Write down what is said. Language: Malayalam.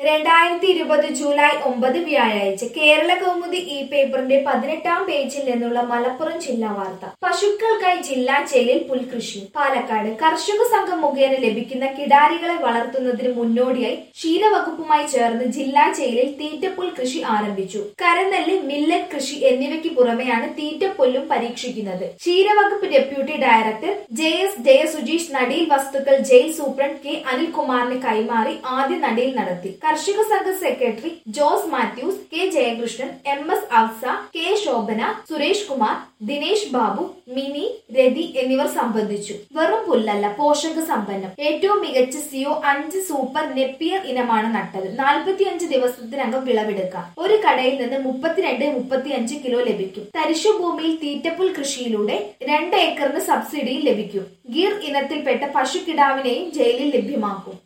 രണ്ടായിരത്തി ഇരുപത് ജൂലൈ ഒമ്പത് വ്യാഴാഴ്ച കേരള കൗമുദി ഈ പേപ്പറിന്റെ പതിനെട്ടാം പേജിൽ നിന്നുള്ള മലപ്പുറം ജില്ലാ വാർത്ത പശുക്കൾക്കായി ജില്ലാ ജയിലിൽ പുൽകൃഷി പാലക്കാട് കർഷക സംഘം മുഖേന ലഭിക്കുന്ന കിടാരികളെ വളർത്തുന്നതിന് മുന്നോടിയായി ക്ഷീരവകുപ്പുമായി ചേർന്ന് ജില്ലാ ജയിലിൽ തീറ്റപ്പുൽ കൃഷി ആരംഭിച്ചു കരനെല്ല് മില്ലറ്റ് കൃഷി എന്നിവയ്ക്ക് പുറമെയാണ് തീറ്റപ്പുല്ലും പരീക്ഷിക്കുന്നത് ക്ഷീരവകുപ്പ് deputy director J S Jayasujeesh നടീൽ വസ്തുക്കൾ ജയിൽ സൂപ്രണ്ട് കെ അനിൽകുമാറിന് കൈമാറി ആദ്യ നടീൽ നടത്തി കർഷക സംഘ secretary Jose Mathews K Jayakrishnan M S Afsa K Shobhana Suresh Kumar Dinesh Babu Mini Rathi എന്നിവർ സംബന്ധിച്ചു വെറും പുല്ലല്ല പോഷക സമ്പന്നം ഏറ്റവും മികച്ച സിയോ അഞ്ച് സൂപ്പർ നെപ്പിയർ ഇനമാണ് നട്ടത് നാൽപ്പത്തിയഞ്ച് ദിവസത്തിനകം വിളവെടുക്കാം ഒരു കടയിൽ നിന്ന് മുപ്പത്തിരണ്ട് മുപ്പത്തിയഞ്ച് കിലോ ലഭിക്കും തരിശു ഭൂമിയിൽ തീറ്റപ്പുൽ കൃഷിയിലൂടെ രണ്ട് ഏക്കറിന് സബ്സിഡിയിൽ ലഭിക്കും ഗീർ ഇനത്തിൽപ്പെട്ട പശുക്കിടാവിനെയും ജയിലിൽ ലഭ്യമാക്കും